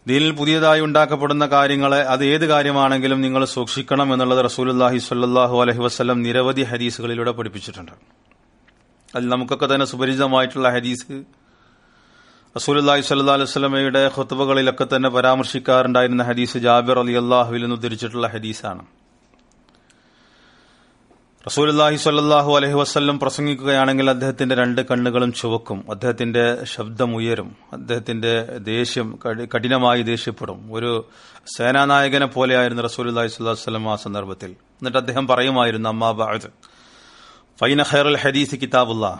ദീനിൽ പുതിയതായി ഉണ്ടാക്കപ്പെടുന്ന കാര്യങ്ങളെ അത് ഏത് കാര്യമാണെങ്കിലും നിങ്ങൾ സൂക്ഷിക്കണം എന്നുള്ളത് റസൂലുല്ലാഹി സ്വല്ലല്ലാഹു അലൈഹി വസ്ലം നിരവധി ഹദീസുകളിലൂടെ പഠിപ്പിച്ചിട്ടുണ്ട് അതിൽ നമുക്കൊക്കെ തന്നെ സുപരിചിതമായിട്ടുള്ള ഹദീസ് റസൂലുല്ലാഹി സ്വല്ലല്ലാഹു അലൈഹി വസല്ലമയുടെ ഖുത്ബകളിലൊക്കെ തന്നെ പരാമർശിക്കാറുണ്ടായിരുന്ന ഹദീസ് ജാബിർ അലി അള്ളാഹുവിൽ നിന്ന് ഉദ്ധരിച്ചിട്ടുള്ള ഹദീസാണ് റസൂലുല്ലാഹി സ്വല്ലല്ലാഹു അലൈഹി വസല്ലം പ്രസംഗിക്കുകയാണെങ്കിൽ അദ്ദേഹത്തിന്റെ രണ്ട് കണ്ണുകളും ചുവക്കും അദ്ദേഹത്തിന്റെ ശബ്ദം ഉയരും അദ്ദേഹത്തിന്റെ ദേഷ്യം കടി- കഠിനമായി ദേഷ്യപ്പെടും ഒരു സേനാനായകനെ പോലെയായിരുന്നു റസൂലുല്ലാഹി സ്വല്ലല്ലാഹു അലൈഹി വസല്ലം ആ സന്ദർഭത്തിൽ എന്നിട്ട് അദ്ദേഹം പറയുമായിരുന്നു അമ്മാ ബഅദ് ഫൈന ഖൈറുൽ ഹദീസ് കിതാബുല്ലാ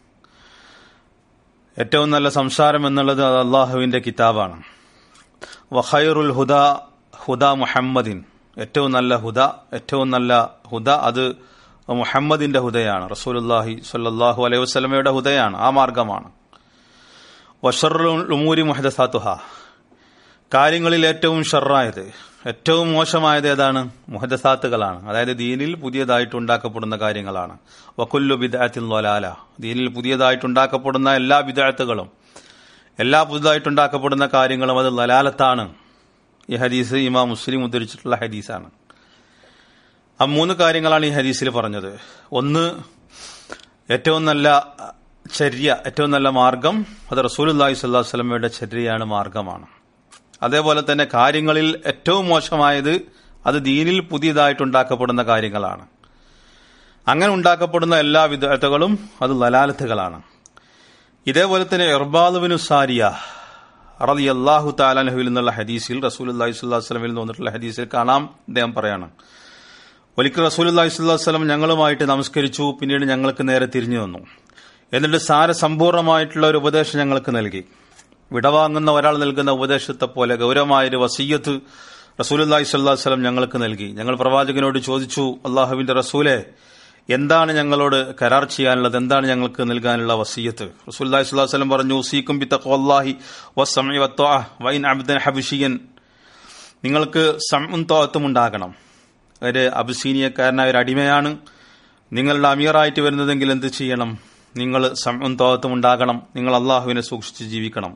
ഏറ്റവും നല്ല സംസാരം എന്നുള്ളത് അത് അള്ളാഹുവിന്റെ കിതാബാണ് വഖൈറുൽ ഹുദ ഹുദ മുഹമ്മദിൻ ഏറ്റവും നല്ല ഹുദ ഏറ്റവും നല്ല ഹുദ അത് മുഹമ്മദിന്റെ ഹുദയാണ് റസൂലുല്ലാഹി സ്വല്ലല്ലാഹു അലൈഹി വസല്ലമയുടെ ഹുദയാണ് ആ മാർഗമാണ് വഷറുൽ ഉമൂരി മുഹദസാത്തുഹ കാര്യങ്ങളിൽ ഏറ്റവും ഷറായത് ഏറ്റവും മോശമായത് ഏതാണ് മുഹദസാത്തുകളാണ് അതായത് ദീനിൽ പുതിയതായിട്ട് ഉണ്ടാക്കപ്പെടുന്ന കാര്യങ്ങളാണ് വക്കുല്ലു ബിദാത്തിൽ ലൊലാല ദീനിൽ പുതിയതായിട്ട് ഉണ്ടാക്കപ്പെടുന്ന എല്ലാ ബിദാത്തുകളും എല്ലാ പുതുതായിട്ടുണ്ടാക്കപ്പെടുന്ന കാര്യങ്ങളും അത് ലലാലത്താണ് ഈ ഹദീസ് ഇമാം മുസ്ലിം ഉദ്ധരിച്ചിട്ടുള്ള ഹദീസാണ് ആ മൂന്ന് കാര്യങ്ങളാണ് ഈ ഹദീസിൽ പറഞ്ഞത് ഒന്ന് ഏറ്റവും നല്ല ചര്യ ഏറ്റവും നല്ല മാർഗം അത് റസൂലുല്ലാഹി സ്വല്ലല്ലാഹു അലൈഹി വസല്ലമയുടെ ചര്യയാണ് മാർഗമാണ് അതേപോലെ തന്നെ കാര്യങ്ങളിൽ ഏറ്റവും മോശമായത് അത് ദീനിൽ പുതിയതായിട്ടുണ്ടാക്കപ്പെടുന്ന കാര്യങ്ങളാണ് അങ്ങനെ ഉണ്ടാക്കപ്പെടുന്ന എല്ലാ വിദഗ്ധകളും അത് ലലാലത്തുകളാണ് ഇതേപോലെ തന്നെ ഇർബാദുബിനു സാരിയ റതി അള്ളാഹു താലാൻഹുവിൽ നിന്നുള്ള ഹദീസിൽ റസൂൽ അള്ളാഹി സ്വല്ലാ വസ്ലമിൽ നിന്നിട്ടുള്ള ഹദീസിൽ കാണാം അദ്ദേഹം പറയാണ് ഒരിക്കൽ റസൂൽ അള്ളാഹി സ്വല്ലാ വസ്ലം ഞങ്ങളുമായിട്ട് നമസ്കരിച്ചു പിന്നീട് ഞങ്ങൾക്ക് നേരെ തിരിഞ്ഞു വന്നു എന്നിട്ട് സാരസമ്പൂർണമായിട്ടുള്ള ഒരു ഉപദേശം ഞങ്ങൾക്ക് നൽകി വിടവാങ്ങുന്ന ഒരാൾ നൽകുന്ന ഉപദേശത്തെ പോലെ ഗൗരവമായൊരു വസീയത്ത് റസൂലുല്ലാഹി സ്വല്ലാ വസ്ലം ഞങ്ങൾക്ക് നൽകി ഞങ്ങൾ പ്രവാചകനോട് ചോദിച്ചു അള്ളാഹുവിന്റെ റസൂലെ എന്താണ് ഞങ്ങളോട് കരാർ ചെയ്യാനുള്ളത് എന്താണ് ഞങ്ങൾക്ക് നൽകാനുള്ള വസീയത്ത് റസൂലുള്ളാഹി സ്വല്ലല്ലാഹു അലൈഹി വസല്ലം പറഞ്ഞു സീക്കും ബി തഖ്വല്ലാഹി വസ്സമഇ വത്വഅ വൈൻ അബ്ദൻ ഹബശിയൻ നിങ്ങൾക്ക് സമഉം തോത്തും ഉണ്ടാകണം ഒരു അബസീനിയക്കാരനായ ഒരു അടിമയാണ് നിങ്ങളുടെ അമീറായിട്ട് വരുന്നതെങ്കിൽ എന്ത് ചെയ്യണം നിങ്ങൾ സമഉം തോത്തും ഉണ്ടാകണം നിങ്ങൾ അള്ളാഹുവിനെ സൂക്ഷിച്ച് ജീവിക്കണം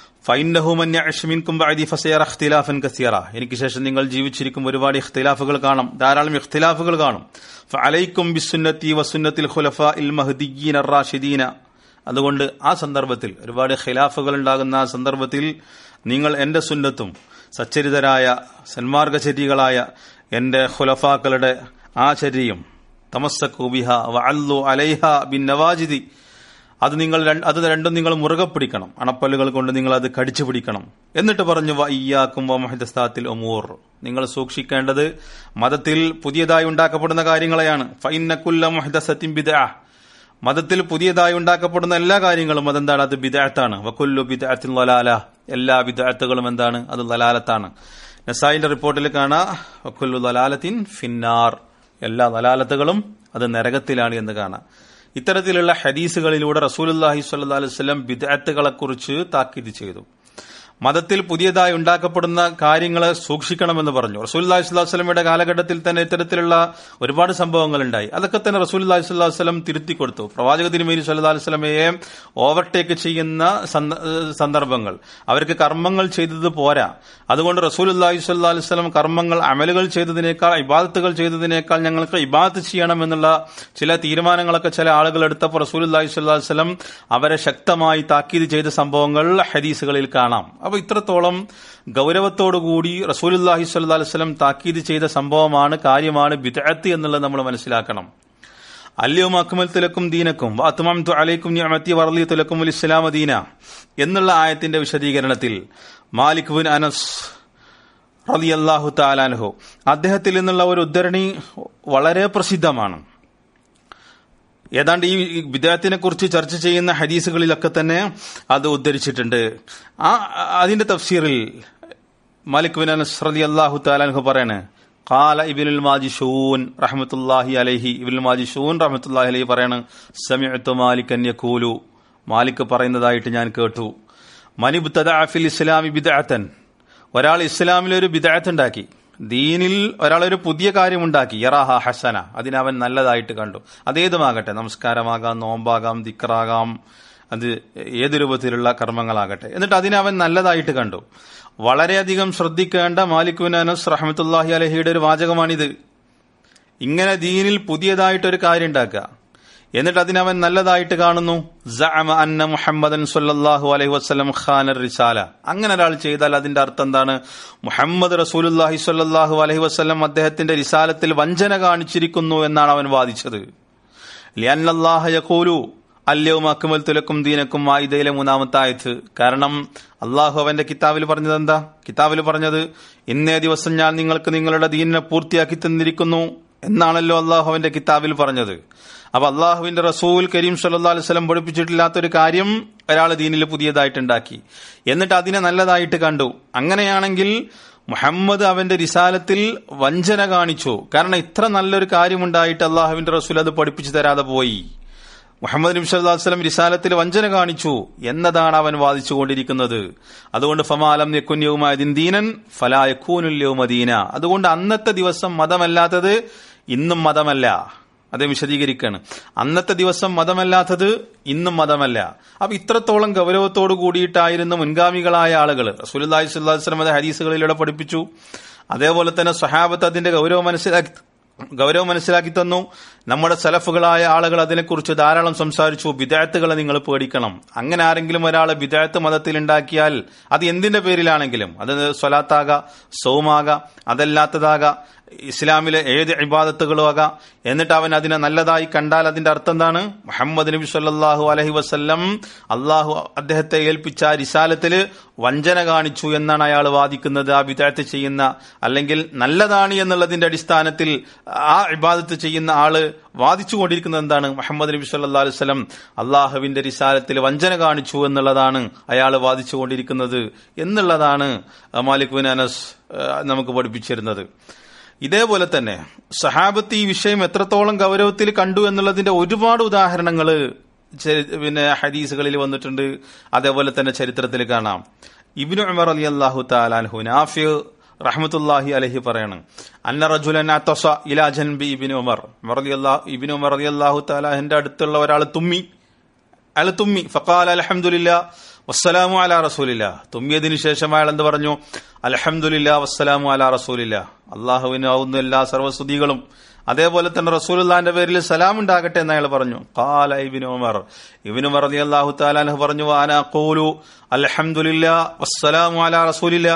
എനിക്ക് ശേഷം നിങ്ങൾ ജീവിച്ചിരിക്കും ഒരുപാട് ഇഖ്തിലാഫുകൾ കാണും ധാരാളം ഇഖ്തിലാഫുകൾ കാണും അലൈക്കും ബിസുന്നത്തി വസുന്നത്തിൽ ഖുലഫ ഇൽ മഹദിഗീൻ റാഷിദീന അതുകൊണ്ട് ആ സന്ദർഭത്തിൽ ഒരുപാട് ഖിലാഫുകൾ ഉണ്ടാകുന്ന ആ സന്ദർഭത്തിൽ നിങ്ങൾ എന്റെ സുന്നത്തും സച്ചരിതരായ സന്മാർഗചര്യകളായ എന്റെ ഖുലഫാക്കളുടെ ആ ചര്യയും തമസ്സക്കൂബിഹ വഅല്ലു അലൈഹ ബിൻ നവാജിദി അത് നിങ്ങൾ അത് രണ്ടും നിങ്ങൾ മുറുകെ പിടിക്കണം അണപ്പല്ലുകൾ കൊണ്ട് നിങ്ങൾ അത് കടിച്ചു പിടിക്കണം എന്നിട്ട് പറഞ്ഞു വയ്യാക്കും വമഹദസ്ഥാത്തിൽ ഒമൂർ നിങ്ങൾ സൂക്ഷിക്കേണ്ടത് മതത്തിൽ പുതിയതായി ഉണ്ടാക്കപ്പെടുന്ന കാര്യങ്ങളെയാണ് ഫൈനക്കുല്ല മുഹദസത്തിൻ ബിദ മതത്തിൽ പുതിയതായി ഉണ്ടാക്കപ്പെടുന്ന എല്ലാ കാര്യങ്ങളും അതെന്താണ് അത് ബിദാത്താണ് വക്കുല്ലു ബിദാത്തിൽ ലലാല എല്ലാ ബിദാത്തുകളും എന്താണ് അത് ലലാലത്താണ് നസായിന്റെ റിപ്പോർട്ടിൽ കാണാ വക്കുല്ലു ലലാലത്തിൻ ഫിന്നാർ എല്ലാ ലലാലത്തുകളും അത് നരകത്തിലാണ് എന്ന് കാണാം ഇത്തരത്തിലുള്ള ഹദീസുകളിലൂടെ റസൂലുല്ലാഹി സ്വല്ലാ അലൈഹി വസല്ലം ബിദഅത്തുകളെക്കുറിച്ച് താക്കീത് ചെയ്തു മതത്തിൽ പുതിയതായി ഉണ്ടാക്കപ്പെടുന്ന കാര്യങ്ങളെ സൂക്ഷിക്കണമെന്ന് പറഞ്ഞു റസൂല്ലാഹി സ്വല്ലാ വസ്ലമയുടെ കാലഘട്ടത്തിൽ തന്നെ ഇത്തരത്തിലുള്ള ഒരുപാട് സംഭവങ്ങൾ ഉണ്ടായി അതൊക്കെ തന്നെ റസൂല്ലാഹി സ്വല്ലാ വസ്ലം തിരുത്തി കൊടുത്തു പ്രവാചക തിരുമേനി സല്ലാ വസ്ലമയെ ഓവർടേക്ക് ചെയ്യുന്ന സന്ദർഭങ്ങൾ അവർക്ക് കർമ്മങ്ങൾ ചെയ്തത് പോരാ അതുകൊണ്ട് റസൂലുല്ലാഹി സ്വല്ലാ വസ്ലം കർമ്മങ്ങൾ അമലുകൾ ചെയ്തതിനേക്കാൾ ഇബാദത്തുകൾ ചെയ്തതിനേക്കാൾ ഞങ്ങൾക്ക് ഇബാദത്ത് ചെയ്യണമെന്നുള്ള ചില തീരുമാനങ്ങളൊക്കെ ചില ആളുകൾ എടുത്തപ്പോൾ റസൂലുല്ലാഹി സ്വല്ലാ വസ്ലം അവരെ ശക്തമായി താക്കീത് ചെയ്ത സംഭവങ്ങൾ ഹദീസുകളിൽ കാണാം അപ്പൊ ഇത്രത്തോളം ഗൗരവത്തോടുകൂടി റസൂലുല്ലാഹി സ്വല്ലാ വസ്ലം താക്കീത് ചെയ്ത സംഭവമാണ് കാര്യമാണ് ബിദഅത്ത് എന്നുള്ളത് നമ്മൾ മനസ്സിലാക്കണം അല്യവും അക്മൽ തുലക്കും ദീനക്കും വാത്മാം അലൈക്കും നിഅമത്തി വർലി തുലക്കും ഇസ്ലാമ ദീന എന്നുള്ള ആയത്തിന്റെ വിശദീകരണത്തിൽ മാലിക് ബിൻ അനസ് റളിയല്ലാഹു താലാൻഹു അദ്ദേഹത്തിൽ നിന്നുള്ള ഒരു ഉദ്ധരണി വളരെ പ്രസിദ്ധമാണ് ഏതാണ്ട് ഈ വിദേഹത്തിനെ കുറിച്ച് ചർച്ച ചെയ്യുന്ന ഹദീസുകളിലൊക്കെ തന്നെ അത് ഉദ്ധരിച്ചിട്ടുണ്ട് ആ അതിന്റെ തഫ്സീറിൽ മാലിക് ബിൻ അനസ് റളിയല്ലാഹു താലാൻഹു പറയാണ് കാല ഇബിനുൽ മാജിഷൂൻ റഹ്മത്തുല്ലാഹി അലൈഹി ഇബിനുൽ മാജിഷൂൻ റഹ്മത്തുല്ലാഹി അലൈഹി പറയാണ് സമയത്ത് മാലിക് അന്യക്കൂലു മാലിക് പറയുന്നതായിട്ട് ഞാൻ കേട്ടു മനിബ് തദാഫിൽ ഇസ്ലാമി ബിദഅത്തൻ ഒരാൾ ഇസ്ലാമിൽ ഒരു ബിദഅത്ത് ഉണ്ടാക്കി ദീനിൽ ഒരാളൊരു പുതിയ കാര്യമുണ്ടാക്കി യറാഹ ഹസന അതിനവൻ നല്ലതായിട്ട് കണ്ടു അതേതുമാകട്ടെ നമസ്കാരമാകാം നോമ്പാകാം ദിക്റാകാം അത് ഏത് രൂപത്തിലുള്ള കർമ്മങ്ങളാകട്ടെ എന്നിട്ട് അതിനെ അവൻ നല്ലതായിട്ട് കണ്ടു വളരെയധികം ശ്രദ്ധിക്കേണ്ട മാലിക് ബിൻ അനസ് റഹമത്തുല്ലാഹി അലഹിയുടെ ഒരു വാചകമാണിത് ഇങ്ങനെ ദീനിൽ പുതിയതായിട്ടൊരു കാര്യം ഉണ്ടാക്കുക എന്നിട്ട് അതിനവൻ നല്ലതായിട്ട് കാണുന്നു സഅമ അന്ന മുഹമ്മദൻ സല്ലല്ലാഹു അലൈഹി വസല്ലം ഖാനർ റിസാല അങ്ങനെ ഒരാൾ ചെയ്താൽ അതിന്റെ അർത്ഥം എന്താണ് മുഹമ്മദ് റസൂലുല്ലാഹി സ്വല്ലല്ലാഹു അലൈഹി വസല്ലം അദ്ദേഹത്തിന്റെ റിസാലത്തിൽ വഞ്ചന കാണിച്ചിരിക്കുന്നു എന്നാണ് അവൻ വാദിച്ചത് ലിയന്നല്ലാഹ യഖൂലു അല്യവും അക്മൽ തുലക്കും ദീനക്കും മായിദയിലെ മൂന്നാമത്തെ ആയത്ത് കാരണം അള്ളാഹു അവന്റെ കിതാബിൽ പറഞ്ഞത് എന്താ കിതാബിൽ പറഞ്ഞത് ഇന്നേ ദിവസം ഞാൻ നിങ്ങൾക്ക് നിങ്ങളുടെ ദീനിനെ പൂർത്തിയാക്കി തന്നിരിക്കുന്നു എന്നാണല്ലോ അള്ളാഹു അവന്റെ കിതാബിൽ പറഞ്ഞത് അപ്പൊ അള്ളാഹുവിന്റെ റസൂൽ കരീം സല്ലാ അലുവലം പഠിപ്പിച്ചിട്ടില്ലാത്തൊരു കാര്യം ഒരാൾ ദീനിൽ പുതിയതായിട്ടുണ്ടാക്കി എന്നിട്ട് അതിനെ നല്ലതായിട്ട് കണ്ടു അങ്ങനെയാണെങ്കിൽ മുഹമ്മദ് അവന്റെ റിസാലത്തിൽ വഞ്ചന കാണിച്ചു കാരണം ഇത്ര നല്ലൊരു കാര്യമുണ്ടായിട്ട് അള്ളാഹുവിന്റെ റസൂൽ അത് പഠിപ്പിച്ചു തരാതെ പോയി മുഹമ്മദ് നബി സല്ലല്ലാഹു അലൈഹി വസല്ലം റിസാലത്തിൽ വഞ്ചന കാണിച്ചു എന്നതാണ് അവൻ വാദിച്ചുകൊണ്ടിരിക്കുന്നത് അതുകൊണ്ട് ഫമാലം യക്കുന്യവുമായതിൻ ദീനൻ ഫലായക്കൂനുല്യവുമദീന അതുകൊണ്ട് അന്നത്തെ ദിവസം മതമല്ലാത്തത് ഇന്നും മതമല്ല അത് വിശദീകരിക്കുകയാണ് അന്നത്തെ ദിവസം മതമല്ലാത്തത് ഇന്നും മതമല്ല അപ്പൊ ഇത്രത്തോളം ഗൗരവത്തോടു കൂടിയിട്ടായിരുന്നു മുൻഗാമികളായ ആളുകൾ റസൂലി സ്വല്ലാസ്ലം അത് ഹരീസുകളിലൂടെ പഠിപ്പിച്ചു അതേപോലെ തന്നെ സ്വഹാബത്ത് അതിന്റെ ഗൗരവം മനസ്സിലാക്കി ഗൗരവം മനസ്സിലാക്കി തന്നു നമ്മുടെ സലഫുകളായ ആളുകൾ അതിനെക്കുറിച്ച് ധാരാളം സംസാരിച്ചു വിദായത്തുകളെ നിങ്ങൾ പേടിക്കണം അങ്ങനെ ആരെങ്കിലും ഒരാൾ വിദായത്ത് മതത്തിൽ ഉണ്ടാക്കിയാൽ അത് എന്തിന്റെ പേരിലാണെങ്കിലും അത് സ്വലാത്താകാം സൗമാകാം അതല്ലാത്തതാകാം ഇസ്ലാമിലെ ഏത് ഇബാദത്തുകളും ആകാം എന്നിട്ട് അവൻ അതിനെ നല്ലതായി കണ്ടാൽ അതിന്റെ അർത്ഥം എന്താണ് മുഹമ്മദ് നബി സല്ലാഹു അലഹി വസ്ല്ലം അള്ളാഹു അദ്ദേഹത്തെ ഏൽപ്പിച്ച റിസാലത്തില് വഞ്ചന കാണിച്ചു എന്നാണ് അയാൾ വാദിക്കുന്നത് ആ വിദായത്ത് ചെയ്യുന്ന അല്ലെങ്കിൽ നല്ലതാണ് എന്നുള്ളതിന്റെ അടിസ്ഥാനത്തിൽ ആ ഇബാദത്ത് ചെയ്യുന്ന ആള് വാദിച്ചു കൊണ്ടിരിക്കുന്നത് എന്താണ് മുഹമ്മദ് നബി സല്ലാ അലുവലം അള്ളാഹുവിന്റെ റിസാലത്തിൽ വഞ്ചന കാണിച്ചു എന്നുള്ളതാണ് അയാൾ വാദിച്ചു കൊണ്ടിരിക്കുന്നത് എന്നുള്ളതാണ് മാലിക് ബിൻ അനസ് നമുക്ക് പഠിപ്പിച്ചിരുന്നത് ഇതേപോലെ തന്നെ സഹാബത്ത് ഈ വിഷയം എത്രത്തോളം ഗൗരവത്തിൽ കണ്ടു എന്നുള്ളതിന്റെ ഒരുപാട് ഉദാഹരണങ്ങൾ പിന്നെ ഹദീസുകളിൽ വന്നിട്ടുണ്ട് അതേപോലെ തന്നെ ചരിത്രത്തിൽ കാണാം ഇബിനു ഉമർ അലി അള്ളാഹു താലാൻഹു നാഫി റഹ്മത്തുല്ലാഹി അലഹി പറയാണ് അന്ന റജുലൻ ഇലാ ജൻബി ഇബിൻ ഉമർ ഇബിൻ ഉമർ അലി അള്ളാഹു താലാഹിന്റെ അടുത്തുള്ള ഒരാൾ തുമ്മി അയാൾ തുമ്മി ഫക്കാൽ അലഹമുല്ല വസ്സലാമു അല റസൂലില്ല തുമ്മിയതിനു ശേഷം അയാൾ എന്ത് പറഞ്ഞു അലഹമുല്ല വസ്സലാമു അല റസൂലില്ല അള്ളാഹുവിനാവുന്ന എല്ലാ സർവസ്തുതികളും അതേപോലെ തന്നെ റസൂലുല്ലാന്റെ പേരിൽ സലാം ഉണ്ടാകട്ടെ എന്ന് അയാൾ പറഞ്ഞു കാല ഇബിൻ ഉമർ ഇബിൻ ഉമർ അലി അള്ളാഹു താലാൻഹു പറഞ്ഞു ആന ഖൂലു അൽഹംദുലില്ല വസ്സലാമു അല റസൂലില്ല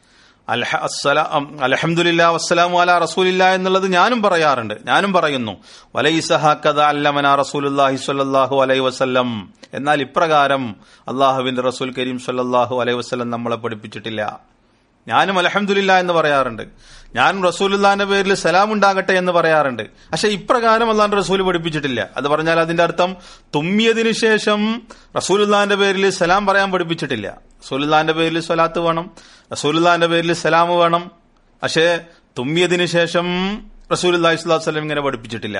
അലഹമുല്ല വസ്സലാമു അല റസൂലില്ല എന്നുള്ളത് ഞാനും പറയാറുണ്ട് ഞാനും പറയുന്നു വലൈസഹാക്കഥ അല്ലമന റസൂലുല്ലാഹി സ്വല്ലല്ലാഹു അലൈഹി വസല്ലം എന്നാൽ ഇപ്രകാരം അള്ളാഹുവിന്റെ റസൂൽ കരീം സ്വല്ലല്ലാഹു അലൈഹി വസല്ലം നമ്മളെ പഠിപ്പിച്ചിട്ടില്ല ഞാനും അലഹമുല്ല എന്ന് പറയാറുണ്ട് ഞാനും റസൂലുല്ലാന്റെ പേരിൽ സലാം ഉണ്ടാകട്ടെ എന്ന് പറയാറുണ്ട് പക്ഷെ ഇപ്രകാരം അള്ളാന്റെ റസൂൽ പഠിപ്പിച്ചിട്ടില്ല അത് പറഞ്ഞാൽ അതിന്റെ അർത്ഥം തുമ്മിയതിനു ശേഷം റസൂലുല്ലാന്റെ പേരിൽ സലാം പറയാൻ പഠിപ്പിച്ചിട്ടില്ല റസൂലുല്ലാന്റെ പേരിൽ സ്വലാത്ത് വേണം റസൂലുല്ലാന്റെ പേരിൽ സലാം വേണം പക്ഷേ തുമ്മിയതിനു ശേഷം റസൂൽ അള്ളാഹി ഇങ്ങനെ പഠിപ്പിച്ചിട്ടില്ല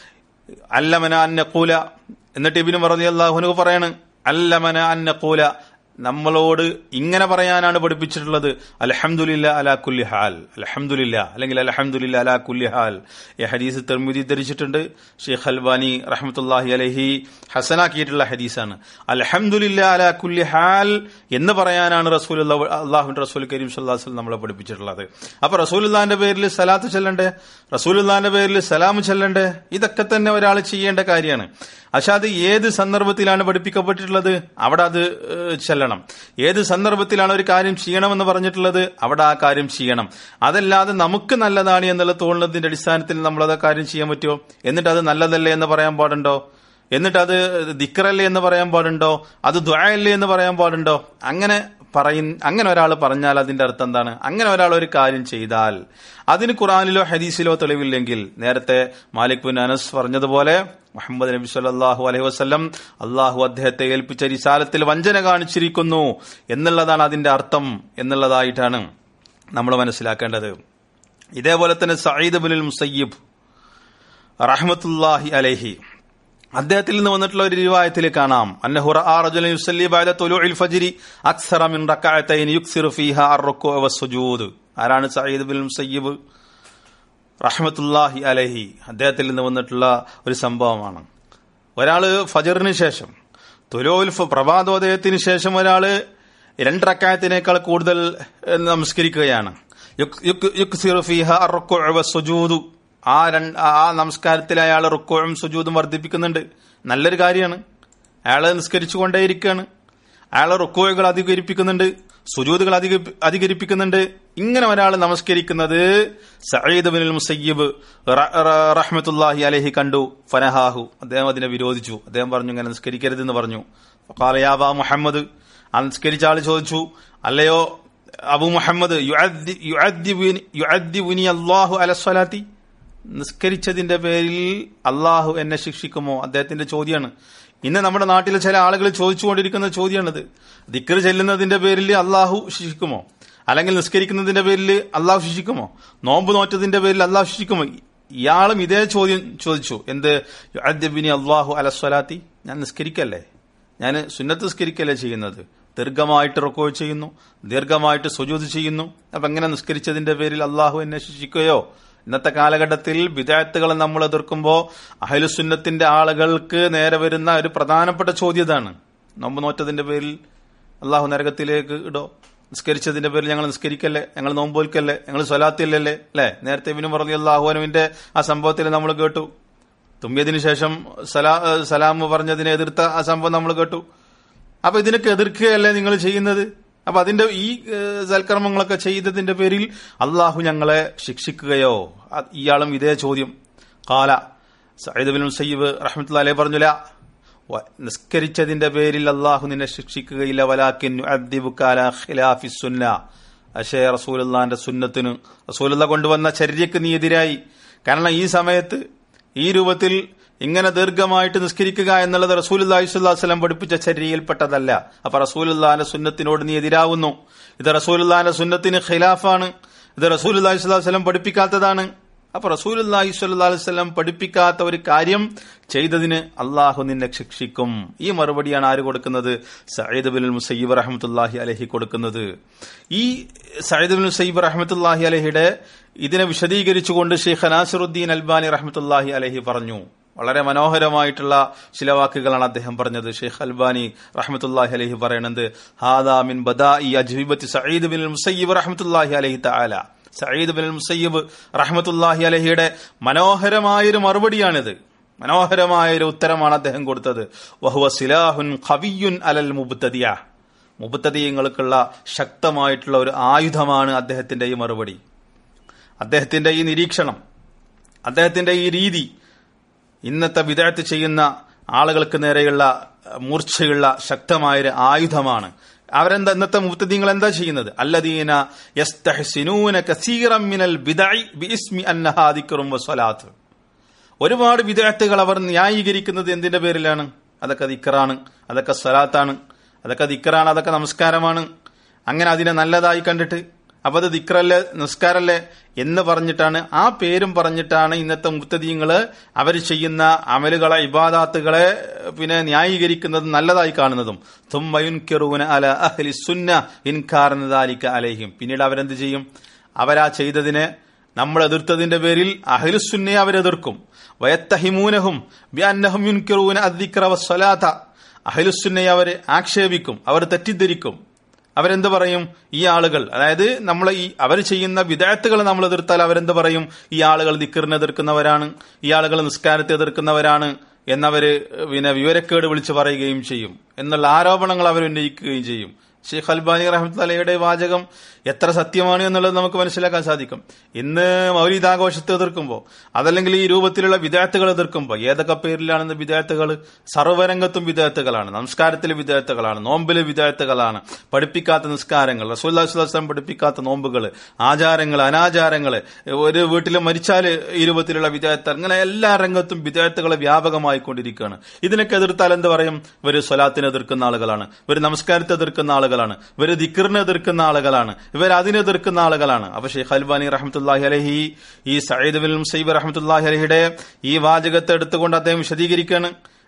അല്ലമന അന്നക്കൂല എന്നിട്ട് ഇബിന് മറതി അള്ളാഹുനു പറയാണ് അല്ലമന അന്നക്കൂല നമ്മളോട് ഇങ്ങനെ പറയാനാണ് പഠിപ്പിച്ചിട്ടുള്ളത് അലഹമുല്ല അലാ കുല്ലി ഹാൽ അലഹമുല്ല അല്ലെങ്കിൽ അലഹമുല്ല അലാ കുല്ലി ഹാൽ ഈ ഹദീസ് തെർമിതി ധരിച്ചിട്ടുണ്ട് ഷെയ്ഖ് അൽബാനി റഹമത്തുല്ലാഹി അലഹി ഹസനാക്കിയിട്ടുള്ള ഹദീസാണ് അലഹമുല്ല അലാ കുല്ലി ഹാൽ എന്ന് പറയാനാണ് റസൂൽ അള്ളാഹുന്റെ റസൂൽ കരീം സല്ലാസ്ലം നമ്മളെ പഠിപ്പിച്ചിട്ടുള്ളത് അപ്പൊ റസൂലുല്ലാന്റെ പേരിൽ സലാത്ത് ചെല്ലണ്ടേ റസൂലുല്ലാന്റെ പേരിൽ സലാം ചെല്ലണ്ടേ ഇതൊക്കെ തന്നെ ഒരാൾ ചെയ്യേണ്ട കാര്യമാണ് പക്ഷെ അത് ഏത് സന്ദർഭത്തിലാണ് പഠിപ്പിക്കപ്പെട്ടിട്ടുള്ളത് അവിടെ അത് ചെല്ലണം ഏത് സന്ദർഭത്തിലാണ് ഒരു കാര്യം ചെയ്യണമെന്ന് പറഞ്ഞിട്ടുള്ളത് അവിടെ ആ കാര്യം ചെയ്യണം അതല്ലാതെ നമുക്ക് നല്ലതാണ് എന്നുള്ള തോന്നുന്നതിന്റെ അടിസ്ഥാനത്തിൽ നമ്മൾ അത് കാര്യം ചെയ്യാൻ പറ്റുമോ എന്നിട്ട് അത് നല്ലതല്ലേ എന്ന് പറയാൻ പാടുണ്ടോ എന്നിട്ട് അത് ദിക്കറല്ലേ എന്ന് പറയാൻ പാടുണ്ടോ അത് ദ്വയല്ലേ എന്ന് പറയാൻ പാടുണ്ടോ അങ്ങനെ പറയും അങ്ങനെ ഒരാൾ പറഞ്ഞാൽ അതിന്റെ അർത്ഥം എന്താണ് അങ്ങനെ ഒരാൾ ഒരു കാര്യം ചെയ്താൽ അതിന് ഖുറാനിലോ ഹദീസിലോ തെളിവില്ലെങ്കിൽ നേരത്തെ മാലിക് ബിൻ അനസ് പറഞ്ഞതുപോലെ മുഹമ്മദ് നബി സല്ലാഹു അലൈഹി വസ്ലം അള്ളാഹു അദ്ദേഹത്തെ ഏൽപ്പിച്ച റിസാലത്തിൽ വഞ്ചന കാണിച്ചിരിക്കുന്നു എന്നുള്ളതാണ് അതിന്റെ അർത്ഥം എന്നുള്ളതായിട്ടാണ് നമ്മൾ മനസ്സിലാക്കേണ്ടത് ഇതേപോലെ തന്നെ സയ്യിദ് ബിൻ മുസയ്യിബ് റഹ്മത്തുല്ലാഹി അലൈഹി അദ്ദേഹത്തിൽ നിന്ന് വന്നിട്ടുള്ള ഒരു രൂപായത്തിൽ കാണാം അന്നഹുറ യുസല്ലി ബഅദ തുലൂഇൽ ഫജ്രി അക്സറ മിൻ റകഅതൈൻ യുക്സിറു ഫീഹാ അർറുക്കു വസ്സുജൂദ് ആരാണ് സയ്യിദ് ബിൻ മുസയ്യിബ് റഹ്മത്തുല്ലാഹി അലഹി അദ്ദേഹത്തിൽ നിന്ന് വന്നിട്ടുള്ള ഒരു സംഭവമാണ് ഒരാള് ഫജറിന് ശേഷം തുലോൽ പ്രഭാതോദയത്തിന് ശേഷം ഒരാള് രണ്ടറക്കായത്തിനേക്കാൾ കൂടുതൽ ഏഹ്, നമസ്കരിക്കുകയാണ് യുക്- യുക്- യുക്സിറു ഫീഹ അർറുക്കുഅ വസ്സുജൂദു. ആ രണ്ട് ആ നമസ്കാരത്തിൽ അയാൾ റുക്കോഴും സുജൂദും വർദ്ധിപ്പിക്കുന്നുണ്ട് നല്ലൊരു കാര്യമാണ് അയാൾ നിസ്കരിച്ചു കൊണ്ടേയിരിക്കുകയാണ് അയാൾ റുക്കോഴുകൾ അധികരിപ്പിക്കുന്നുണ്ട് സുജൂദുകൾ അധിക അധികരിപ്പിക്കുന്നുണ്ട് ഇങ്ങനെ ഒരാൾ നമസ്കരിക്കുന്നത് സയ്യിദ് ബിൻ മുസയ്യിബ് റ- റ- റഹ്മത്തുല്ലാഹി അലഹി കണ്ടു ഫനഹാഹു അദ്ദേഹം അതിനെ വിരോധിച്ചു അദ്ദേഹം പറഞ്ഞു ഇങ്ങനെ നിസ്കരിക്കരുതെന്ന് പറഞ്ഞു കാലയാബ മുഹമ്മദ് ആ നിസ്കരിച്ച ആൾ ചോദിച്ചു അല്ലയോ അബു മുഹമ്മദ് യുഅദ്ദി- യുഅദ്ദിബുനി- യുഅദ്ദിബുനി അല്ലാഹു അലസ്വലാത്തി നിസ്കരിച്ചതിന്റെ പേരിൽ അള്ളാഹു എന്നെ ശിക്ഷിക്കുമോ അദ്ദേഹത്തിന്റെ ചോദ്യമാണ് ഇന്ന് നമ്മുടെ നാട്ടിലെ ചില ആളുകൾ ചോദിച്ചുകൊണ്ടിരിക്കുന്ന ചോദ്യമാണിത് ദിക്കർ ചെല്ലുന്നതിന്റെ പേരിൽ അള്ളാഹു ശിക്ഷിക്കുമോ അല്ലെങ്കിൽ നിസ്കരിക്കുന്നതിന്റെ പേരിൽ അള്ളാഹു ശിക്ഷിക്കുമോ നോമ്പ് നോറ്റതിന്റെ പേരിൽ അള്ളാഹു ശിക്ഷിക്കുമോ ഇയാളും ഇതേ ചോദ്യം ചോദിച്ചു എന്ത് യുഅദ്ദിബുനി അല്ലാഹു അലസ്വലാത്തി ഞാൻ നിസ്കരിക്കല്ലേ ഞാൻ സുന്നത്ത് നിസ്കരിക്കല്ലേ ചെയ്യുന്നത് ദീർഘമായിട്ട് റൊക്കോ ചെയ്യുന്നു ദീർഘമായിട്ട് സുജൂത് ചെയ്യുന്നു അപ്പൊ എങ്ങനെ നിസ്കരിച്ചതിന്റെ പേരിൽ അള്ളാഹു എന്നെ ശിക്ഷിക്കുകയോ ഇന്നത്തെ കാലഘട്ടത്തിൽ വിദായത്തുകളെ നമ്മൾ എതിർക്കുമ്പോൾ അഹലുസുന്നത്തിന്റെ ആളുകൾക്ക് നേരെ വരുന്ന ഒരു പ്രധാനപ്പെട്ട ചോദ്യം ഇതാണ് നോമ്പ് നോറ്റതിന്റെ പേരിൽ അള്ളാഹു നരകത്തിലേക്ക് ഇടോ നിസ്കരിച്ചതിന്റെ പേരിൽ ഞങ്ങൾ നിസ്കരിക്കല്ലേ ഞങ്ങൾ നോമ്പോൽക്കല്ലേ ഞങ്ങൾ സ്വലാത്തില്ലല്ലേ അല്ലെ നേരത്തെ ഇവനും പറഞ്ഞു അള്ളാഹുനുവിന്റെ ആ സംഭവത്തിൽ നമ്മൾ കേട്ടു തുമ്പിയതിനു ശേഷം സലാ സലാം പറഞ്ഞതിനെ എതിർത്ത ആ സംഭവം നമ്മൾ കേട്ടു അപ്പൊ ഇതിനൊക്കെ എതിർക്കുകയല്ലേ നിങ്ങൾ ചെയ്യുന്നത് അപ്പൊ അതിന്റെ ഈ ഏഹ്, സൽക്കർമ്മങ്ങളൊക്കെ ചെയ്തതിന്റെ പേരിൽ അള്ളാഹു ഞങ്ങളെ ശിക്ഷിക്കുകയോ അത് ഇയാളും ഇതേ ചോദ്യം കാല സയ്യിദ് ബിൻ മുസയ്യിബ് റഹ്മത്തുള്ളാഹി അലൈഹി പറഞ്ഞില്ല വ- നിസ്കരിച്ചതിന്റെ പേരിൽ അള്ളാഹു നിന്നെ ശിക്ഷിക്കുകയില്ല വലാക്കിൻ യുഅദ്ദിബുക അലാ ഖിലാഫി സുന്ന പക്ഷേ റസൂലുള്ളാന്റെ സുന്നത്തിന് റസൂലുള്ള കൊണ്ടുവന്ന ചര്യക്ക് നീ എതിരായി കാരണം ഈ സമയത്ത് ഈ രൂപത്തിൽ ഇങ്ങനെ ദീർഘമായിട്ട് നിസ്കരിക്കുക എന്നുള്ളത് റസൂൽ അള്ളാഹിസ്വല്ലാം പഠിപ്പിച്ച ചര്യയിൽപ്പെട്ടതല്ല അപ്പൊ റസൂലുള്ളാന്റെ സുന്നത്തിനോട് നീ എതിരാവുന്നു ഇത് റസൂലുള്ളാന്റെ സുന്നത്തിന് ഖിലാഫാണ് ഇത് റസൂൽ അള്ളാഹിസ്വല്ലാം പഠിപ്പിക്കാത്തതാണ് അപ്പൊ റസൂൽ അള്ളാഹി സ്വല്ലാസ്ലം പഠിപ്പിക്കാത്ത ഒരു കാര്യം ചെയ്തതിന് അള്ളാഹു നിന്നെ ശിക്ഷിക്കും ഈ മറുപടിയാണ് ആര് കൊടുക്കുന്നത് സയ്യിദ് ബിൻ മുസയ്യിബ് റഹ്മത്തുല്ലാഹി അലഹി കൊടുക്കുന്നത് ഈ സയ്യിദ് ബിൻ മുസയ്യിബ് റഹ്മത്തുല്ലാഹി അലഹിയുടെ ഇതിനെ വിശദീകരിച്ചുകൊണ്ട് ഷെയ്ഖ് നാസിറുദ്ദീൻ അൽബാനി റഹ്മത്തുല്ലാഹി അലഹി പറഞ്ഞു വളരെ മനോഹരമായിട്ടുള്ള ചില വാക്കുകളാണ് അദ്ദേഹം പറഞ്ഞത് ഷെയ്ഖ് അൽബാനി റഹ്മത്തുല്ലാഹി അലഹി പറയുന്നത് ഹാദാ മിൻ ബദാഇ അജ്വിബത്തി സയ്യിദ് ബിൻ മുസയ്യിബ് റഹ്മത്തുല്ലാഹി അലഹി തആല സയ്യിദ് ബിൻ മുസയ്യിബ് റഹ്മത്തുല്ലാഹി അലഹിയുടെ മനോഹരമായൊരു മറുപടിയാണിത് മനോഹരമായൊരു ഉത്തരമാണ് അദ്ദേഹം കൊടുത്തത് വഹുവ സിലാഹുൻ ഖവിയുൻ അലൽ മുബ്തദിയ മുബ്തദീയങ്ങൾക്കുള്ള ശക്തമായിട്ടുള്ള ഒരു ആയുധമാണ് അദ്ദേഹത്തിന്റെ ഈ മറുപടി അദ്ദേഹത്തിന്റെ ഈ നിരീക്ഷണം അദ്ദേഹത്തിന്റെ ഈ രീതി ഇന്നത്തെ വിദഗ്ധ ചെയ്യുന്ന ആളുകൾക്ക് നേരെയുള്ള അഹ്, മൂർച്ചയുള്ള ശക്തമായൊരു ആയുധമാണ് അവരെന്താ ഇന്നത്തെ മുത്തദീങ്ങൾ എന്താ ചെയ്യുന്നത് അല്ലദീന യസ്തഹ്സിനൂന കസീറം മിനൽ ബിദഇ ബിഇസ്മി അന്നഹാ ദിക്റും വസ്വലാത്ത് ഒരുപാട് വിദഗ്ധകൾ അവർ ന്യായീകരിക്കുന്നത് എന്തിന്റെ പേരിലാണ് അതൊക്കെ ദിക്കറാണ് അതൊക്കെ സ്വലാത്താണ് അതൊക്കെ ദിക്കറാണ് അതൊക്കെ നമസ്കാരമാണ് അങ്ങനെ അതിനെ നല്ലതായി കണ്ടിട്ട് അപ്പൊ അത് ദിക്റല്ലേ നിസ്കാരല്ലേ എന്ന് പറഞ്ഞിട്ടാണ് ആ പേരും പറഞ്ഞിട്ടാണ് ഇന്നത്തെ മുത്തദീങ്ങള് അവർ ചെയ്യുന്ന അമലുകളെ ഇബാദാത്തുകളെ പിന്നെ ന്യായീകരിക്കുന്നത് നല്ലതായി കാണുന്നതും തുമ്മയുൻകിറൂന അല അഹ്ലി സുന്ന ഇൻകാർന്നതാലിക്ക അലഹിം പിന്നീട് അവരെന്ത് ചെയ്യും അവരാ ചെയ്തതിനെ നമ്മൾ എതിർത്തതിന്റെ പേരിൽ അഹ്ലുസുന്നയെ അവരെതിർക്കും വയത്തഹിമൂനഹും ബിഅന്നഹും യുൻകിറൂന അദ്ദിക്ര വസ്സലാത്ത അഹ്ലുസുന്നയെ അവർ ആക്ഷേപിക്കും അവർ തെറ്റിദ്ധരിക്കും അവരെന്ത് പറയും ഈ ആളുകൾ അതായത് നമ്മൾ ഈ അവർ ചെയ്യുന്ന വിദഗ്ധകൾ നമ്മൾ എതിർത്താൽ അവരെന്ത് പറയും ഈ ആളുകൾ ദിക്കറിനെ എതിർക്കുന്നവരാണ് ഈ ആളുകൾ നിസ്കാരത്തെ എതിർക്കുന്നവരാണ് എന്നവര് പിന്നെ വിവരക്കേട് വിളിച്ചു പറയുകയും ചെയ്യും എന്നുള്ള ആരോപണങ്ങൾ അവർ ഉന്നയിക്കുകയും ചെയ്യും ഷെയ്ഖ് അൽബാനി റഹ്മത്തലയുടെ വാചകം എത്ര സത്യമാണ് എന്നുള്ളത് നമുക്ക് മനസ്സിലാക്കാൻ സാധിക്കും ഇന്ന് മൗലിദാഘോഷത്തെ എതിർക്കുമ്പോൾ അതല്ലെങ്കിൽ ഈ രൂപത്തിലുള്ള വിദഗ്ധകൾ എതിർക്കുമ്പോൾ ഏതൊക്കെ പേരിലാണെന്ന് വിദഗ്ധകൾ സർവ്വരംഗത്തും വിദഗ്ധകളാണ് നമസ്കാരത്തിലെ വിദഗ്ധകളാണ് നോമ്പിലെ വിദഗ്ധകളാണ് പഠിപ്പിക്കാത്ത നിസ്കാരങ്ങൾ റസൂല്ലാസ്ലാം പഠിപ്പിക്കാത്ത നോമ്പുകൾ ആചാരങ്ങൾ അനാചാരങ്ങൾ ഒരു വീട്ടിൽ മരിച്ചാൽ ഈ രൂപത്തിലുള്ള വിദഗ്ധർ അങ്ങനെ എല്ലാ രംഗത്തും വിദഗ്ധകളെ വ്യാപകമായിക്കൊണ്ടിരിക്കുകയാണ് ഇതിനൊക്കെ എതിർത്താൽ എന്ത് പറയും ഇവർ സ്വലാത്തിനെ എതിർക്കുന്ന ആളുകളാണ് ഇവർ നമസ്കാരത്തെ എതിർക്കുന്ന ആളുകളാണ് ഇവർ ദിക്കറിനെ എതിർക്കുന്ന ആളുകളാണ് ഇവർ അതിനെ എതിർക്കുന്ന ആളുകളാണ് അപ്പൊ ഷെയ്ഖ് അൽബാനി റഹ്മത്തുല്ലാഹി അലഹി ഈ സയ്യിദ് ബിൻ മുസൈബ് റഹ്മത്തുല്ലാഹി അലഹിയുടെ ഈ വാചകത്തെ എടുത്തുകൊണ്ട് അദ്ദേഹം വിശദീകരിക്കുകയാണ്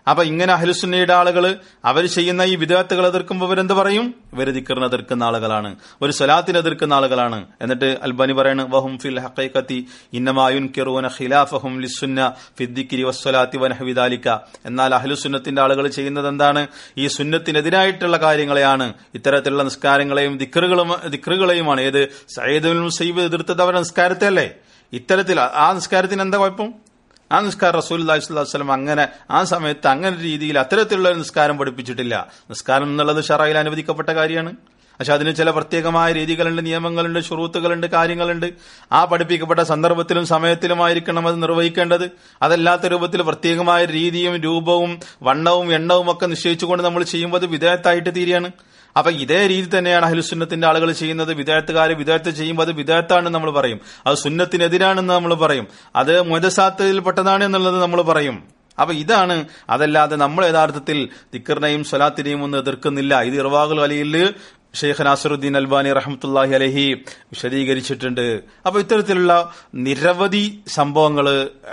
അപ്പൊ ഇങ്ങനെ അഹ്ലുസുന്നയുടെ ആളുകൾ അവർ ചെയ്യുന്ന ഈ വിദഗ്ധകൾ എതിർക്കുമ്പോൾ ഇവരെന്ത് പറയും ഇവർ ദിക്കറിന് എതിർക്കുന്ന ആളുകളാണ് ഒരു സ്വലാത്തിന് എതിർക്കുന്ന ആളുകളാണ് എന്നിട്ട് അൽബാനി പറയാണ് വഹും ഫിൽ ഹഖീഖത്തി ഇന്നമായുൻ കിറൂന ഖിലാഫഹും ലിസുന്ന ഫിദ്ദിക്കിരി വസ്വലാത്തി വനഹവിദാലിക്ക എന്നാൽ അഹ്ലുസുന്നത്തിന്റെ ആളുകൾ ചെയ്യുന്നത് എന്താണ് ഈ സുന്നത്തിനെതിരായിട്ടുള്ള കാര്യങ്ങളെയാണ് ഇത്തരത്തിലുള്ള നിസ്കാരങ്ങളെയും ദിക്കറുകളും ദിക്കറുകളെയുമാണ് ഏത് സയ്യിദുൽ മുസൈബ് എതിർത്തത് അവരുടെ നിസ്കാരത്തെ അല്ലേ ഇത്തരത്തിൽ ആ നിസ്കാരത്തിന് എന്താ കുഴപ്പം ആ നിസ്കാരം റസൂൽ അള്ളാഹിസ്വല്ലം അങ്ങനെ ആ സമയത്ത് അങ്ങനെ രീതിയിൽ അത്തരത്തിലുള്ള ഒരു നിസ്കാരം പഠിപ്പിച്ചിട്ടില്ല നിസ്കാരം എന്നുള്ളത് ഷറയിൽ അനുവദിക്കപ്പെട്ട കാര്യമാണ് പക്ഷെ അതിന് ചില പ്രത്യേകമായ രീതികളുണ്ട് നിയമങ്ങളുണ്ട് ഷുറൂത്തുകളുണ്ട് കാര്യങ്ങളുണ്ട് ആ പഠിപ്പിക്കപ്പെട്ട സന്ദർഭത്തിലും സമയത്തിലുമായിരിക്കണം അത് നിർവഹിക്കേണ്ടത് അതല്ലാത്ത രൂപത്തിൽ പ്രത്യേകമായ രീതിയും രൂപവും വണ്ണവും എണ്ണവും ഒക്കെ നിശ്ചയിച്ചുകൊണ്ട് നമ്മൾ ചെയ്യുമ്പോൾ അത് വിധേയത്തായിട്ട് തീരുകയാണ് അപ്പൊ ഇതേ രീതി തന്നെയാണ് അഹ്ലുസുന്നത്തിന്റെ ആളുകൾ ചെയ്യുന്നത് വിദേഹത്തുകാർ വിദേഹത്ത് ചെയ്യുമ്പോൾ അത് വിദേഹത്താണെന്ന് നമ്മൾ പറയും അത് സുന്നത്തിനെതിരാണെന്ന് നമ്മൾ പറയും അത് മുതസാത്തതിൽപ്പെട്ടതാണ് എന്നുള്ളത് നമ്മൾ പറയും അപ്പൊ ഇതാണ് അതല്ലാതെ നമ്മൾ യഥാർത്ഥത്തിൽ ദിക്കറിനെയും സ്വലാത്തിനെയും ഒന്നും എതിർക്കുന്നില്ല ഇത് ഇർവാഖുൽ അലിയിൽ ഷെയ്ഖ് നാസറുദ്ദീൻ അൽബാനി റഹമത്തുല്ലാഹി അലഹി വിശദീകരിച്ചിട്ടുണ്ട് അപ്പൊ ഇത്തരത്തിലുള്ള നിരവധി സംഭവങ്ങൾ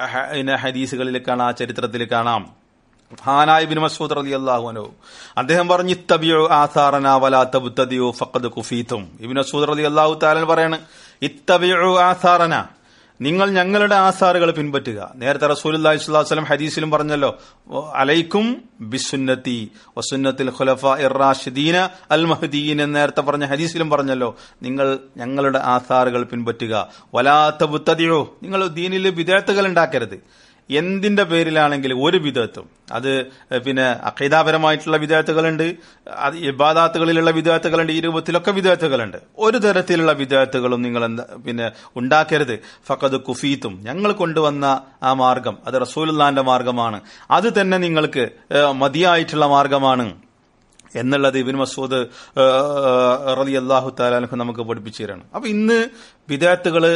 ഹദീസുകളിൽ കാണാം ചരിത്രത്തിൽ കാണാം ഹാനായ ബിൻ മസൂദ് റലി അള്ളാഹുനോ അദ്ദേഹം പറഞ്ഞു ഇത്തബിയോ ആസാറന വലാ തബുത്തതിയോ ഫക്കത് കുഫീത്തും ഇബിൻ മസൂദ് റലി അള്ളാഹു താലൻ പറയാണ് ഇത്തബിയോ ആസാറന നിങ്ങൾ ഞങ്ങളുടെ ആസാറുകൾ പിൻപറ്റുക നേരത്തെ റസൂൽ അള്ളാഹിസ്വലം ഹദീസിലും പറഞ്ഞല്ലോ അലൈക്കും ബിസുന്നത്തി വസുന്നത്തിൽ ഖുലഫ ഇറാഷിദീന അൽ മഹദീൻ എന്ന് നേരത്തെ പറഞ്ഞ ഹദീസിലും പറഞ്ഞല്ലോ നിങ്ങൾ ഞങ്ങളുടെ ആസാറുകൾ പിൻപറ്റുക വലാത്തബുത്തതിയോ നിങ്ങൾ ദീനിൽ വിദേഹത്തുകൾ ഉണ്ടാക്കരുത് എന്തിന്റെ പേരിലാണെങ്കിൽ ഒരു വിധത്തും അത് പിന്നെ അഖൈദാപരമായിട്ടുള്ള വിദേഹത്തുകളുണ്ട് അത് ഇബാദാത്തുകളിലുള്ള വിദേഹത്തുകളുണ്ട് ഈ രൂപത്തിലൊക്കെ വിദേഹത്തുകളുണ്ട് ഒരു തരത്തിലുള്ള വിദേഹത്തുകളും നിങ്ങൾ എന്താ പിന്നെ ഉണ്ടാക്കരുത് ഫക്കത് കുഫീത്തും ഞങ്ങൾ കൊണ്ടുവന്ന ആ മാർഗം അത് റസൂലുല്ലാന്റെ മാർഗമാണ് അത് തന്നെ നിങ്ങൾക്ക് മതിയായിട്ടുള്ള മാർഗമാണ് എന്നുള്ളത് ഇബിൻ മസൂദ് റലി അള്ളാഹു താലാലഹ് നമുക്ക് പഠിപ്പിച്ചു തരാണ് അപ്പൊ ഇന്ന് വിദേഹത്തുകള്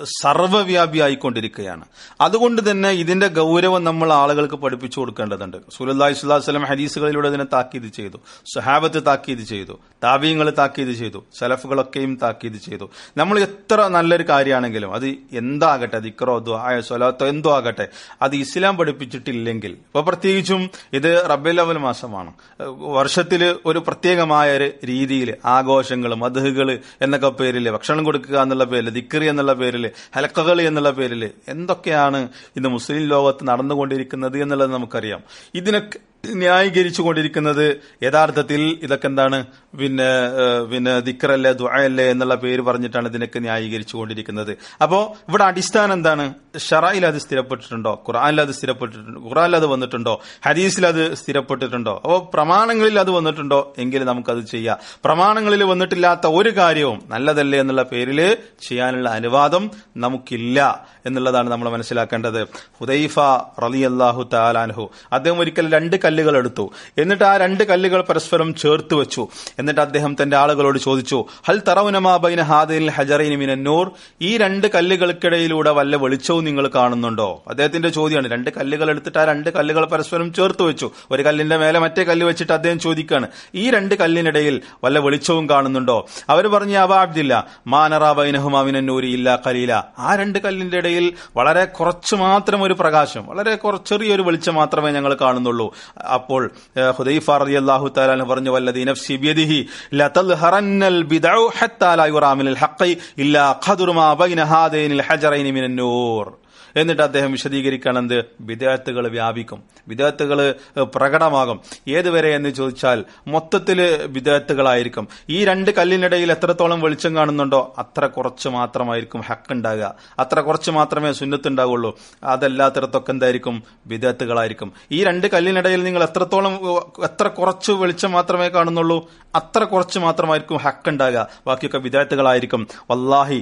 സർവ്വവ്യാപിയായിക്കൊണ്ടിരിക്കുകയാണ് അതുകൊണ്ട് തന്നെ ഇതിന്റെ ഗൗരവം നമ്മൾ ആളുകൾക്ക് പഠിപ്പിച്ചു കൊടുക്കേണ്ടതുണ്ട് സുലല്ലാഹി സ്വലാസ്ലം ഹദീസുകളിലൂടെ ഇതിനെ താക്കീത് ചെയ്തു സുഹാബത്ത് താക്കീത് ചെയ്തു താബീങ്ങൾ താക്കീത് ചെയ്തു സലഫുകളൊക്കെയും താക്കീത് ചെയ്തു നമ്മൾ എത്ര നല്ലൊരു കാര്യമാണെങ്കിലും അത് എന്താകട്ടെ ദിക്റോ ദ്വായ സ്വലാത്തോ എന്തോ ആകട്ടെ അത് ഇസ്ലാം പഠിപ്പിച്ചിട്ടില്ലെങ്കിൽ ഇപ്പൊ പ്രത്യേകിച്ചും ഇത് റബ്ബിൽ അവൽ മാസമാണ് വർഷത്തിൽ ഒരു പ്രത്യേകമായ ഒരു രീതിയിൽ ആഘോഷങ്ങൾ മധുഹുകൾ എന്നൊക്കെ പേരിൽ ഭക്ഷണം കൊടുക്കുക എന്നുള്ള പേരിൽ ദിക്കറി എന്നുള്ള പേരിൽ ഹലക്കകൾ എന്നുള്ള പേരിൽ എന്തൊക്കെയാണ് ഇന്ന് മുസ്ലിം ലോകത്ത് നടന്നുകൊണ്ടിരിക്കുന്നത് എന്നുള്ളത് നമുക്കറിയാം ഇതിനൊക്കെ ന്യായീകരിച്ചു കൊണ്ടിരിക്കുന്നത് യഥാർത്ഥത്തിൽ ഇതൊക്കെ എന്താണ് പിന്നെ പിന്നെ ദിക്കറല്ലേ ദുആയല്ലേ എന്നുള്ള പേര് പറഞ്ഞിട്ടാണ് ഇതിനൊക്കെ ന്യായീകരിച്ചു കൊണ്ടിരിക്കുന്നത് അപ്പോ ഇവിടെ അടിസ്ഥാനം എന്താണ് ഷറായിൽ അത് സ്ഥിരപ്പെട്ടിട്ടുണ്ടോ ഖുറാനിൽ അത് സ്ഥിരപ്പെട്ടിട്ടുണ്ടോ ഖുറാനിൽ അത് വന്നിട്ടുണ്ടോ ഹദീസിൽ അത് സ്ഥിരപ്പെട്ടിട്ടുണ്ടോ അപ്പോൾ പ്രമാണങ്ങളിൽ അത് വന്നിട്ടുണ്ടോ എങ്കിൽ നമുക്കത് ചെയ്യാം പ്രമാണങ്ങളിൽ വന്നിട്ടില്ലാത്ത ഒരു കാര്യവും നല്ലതല്ലേ എന്നുള്ള പേരിൽ ചെയ്യാനുള്ള അനുവാദം നമുക്കില്ല എന്നുള്ളതാണ് നമ്മൾ മനസ്സിലാക്കേണ്ടത് ഹുദൈഫ റലി അള്ളാഹു താലാൻഹു അദ്ദേഹം ഒരിക്കൽ രണ്ട് കല്ലുകൾ എടുത്തു എന്നിട്ട് ആ രണ്ട് കല്ലുകൾ പരസ്പരം ചേർത്ത് വെച്ചു എന്നിട്ട് അദ്ദേഹം തന്റെ ആളുകളോട് ചോദിച്ചു ഹൽ തറവുനമാബൈന ഹാദിൽ ഹജറൈൻ മിനന്നൂർ ഈ രണ്ട് കല്ലുകൾക്കിടയിലൂടെ വല്ല വെളിച്ചവും നിങ്ങൾ കാണുന്നുണ്ടോ അദ്ദേഹത്തിന്റെ ചോദ്യമാണ് രണ്ട് കല്ലുകൾ എടുത്തിട്ട് ആ രണ്ട് കല്ലുകൾ പരസ്പരം ചേർത്ത് വെച്ചു ഒരു കല്ലിന്റെ മേലെ മറ്റേ കല്ല് വെച്ചിട്ട് അദ്ദേഹം ചോദിക്കാണ് ഈ രണ്ട് കല്ലിനിടയിൽ വല്ല വെളിച്ചവും കാണുന്നുണ്ടോ അവർ പറഞ്ഞു അബാബ്ദില്ല മാനറ ബൈനഹുമാവിനൂരി ഇല്ല കലീല ആ രണ്ട് കല്ലിന്റെ ഇടയിൽ വളരെ കുറച്ച് മാത്രം ഒരു പ്രകാശം വളരെ ചെറിയൊരു വെളിച്ചം മാത്രമേ ഞങ്ങൾ കാണുന്നുള്ളൂ അപ്പോൾ ഹുദൈഫ റളിയല്ലാഹു തആല പറഞ്ഞു വല്ലദി നഫ്സി ബിയദിഹി ലതൽഹറന്നൽ ബിദഉ ഹത്താ ലാ യുറാ മിനൽ ഹഖ് ഇല്ലാ ഖദ്റു മാ ബൈന ഹാദൈനിൽ ഹജറൈനി മിനൻ നൂർ എന്നിട്ട് അദ്ദേഹം വിശദീകരിക്കണത് വിദേഹത്തുകൾ വ്യാപിക്കും വിദേഹത്തുകൾ പ്രകടമാകും ഏതുവരെ എന്ന് ചോദിച്ചാൽ മൊത്തത്തില് വിദേഹത്തുകളായിരിക്കും ഈ രണ്ട് കല്ലിനിടയിൽ എത്രത്തോളം വെളിച്ചം കാണുന്നുണ്ടോ അത്ര കുറച്ച് മാത്രമായിരിക്കും ഹക്ക് ഉണ്ടാകുക അത്ര കുറച്ച് മാത്രമേ സുന്നത്ത് ഉണ്ടാവുള്ളൂ അതല്ലാത്തിടത്തൊക്കെ എന്തായിരിക്കും വിദേഹത്തുകളായിരിക്കും ഈ രണ്ട് കല്ലിനിടയിൽ നിങ്ങൾ എത്രത്തോളം എത്ര കുറച്ച് വെളിച്ചം മാത്രമേ കാണുന്നുള്ളൂ അത്ര കുറച്ച് മാത്രമായിരിക്കും ഹക്ക് ഉണ്ടാകുക ബാക്കിയൊക്കെ വിദേഹത്തുകളായിരിക്കും വല്ലാഹി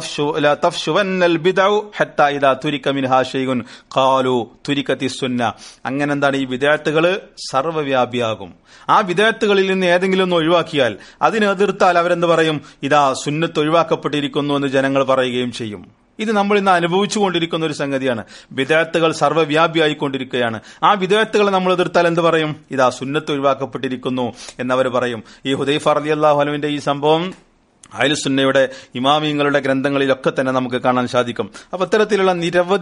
ലതഫ്ഷുവന്നൽ ബിദഉ ഹത്താ ഇദാ തുരിക മിൻഹാ ഷൈഉൻ ഖാലു തുരികത്തി സുന്ന അങ്ങനെ എന്താണ് ഈ വിദേഹത്തുകൾ സർവ്വവ്യാപിയാകും ആ വിദേഹത്തുകളിൽ നിന്ന് ഏതെങ്കിലും ഒന്ന് ഒഴിവാക്കിയാൽ അതിനെ എതിർത്താൽ അവരെന്ത് പറയും ഇതാ സുന്നത്ത് ഒഴിവാക്കപ്പെട്ടിരിക്കുന്നു എന്ന് ജനങ്ങൾ പറയുകയും ചെയ്യും ഇത് നമ്മൾ ഇന്ന് അനുഭവിച്ചുകൊണ്ടിരിക്കുന്ന ഒരു സംഗതിയാണ് വിദേഹത്തുകൾ സർവ്വവ്യാപിയായിക്കൊണ്ടിരിക്കുകയാണ് ആ വിദേഹത്തുകൾ നമ്മൾ എതിർത്താൽ എന്ത് പറയും ഇതാ സുന്നത്ത് ഒഴിവാക്കപ്പെട്ടിരിക്കുന്നു എന്നവർ പറയും ഈ ഹുദൈഫ അലി അള്ളാഹുലുവിന്റെ ഈ സംഭവം അയലുസുന്നയുടെ ഇമാമിയങ്ങളുടെ ഗ്രന്ഥങ്ങളിലൊക്കെ തന്നെ നമുക്ക് കാണാൻ സാധിക്കും അപ്പൊ ഇത്തരത്തിലുള്ള നിരവധി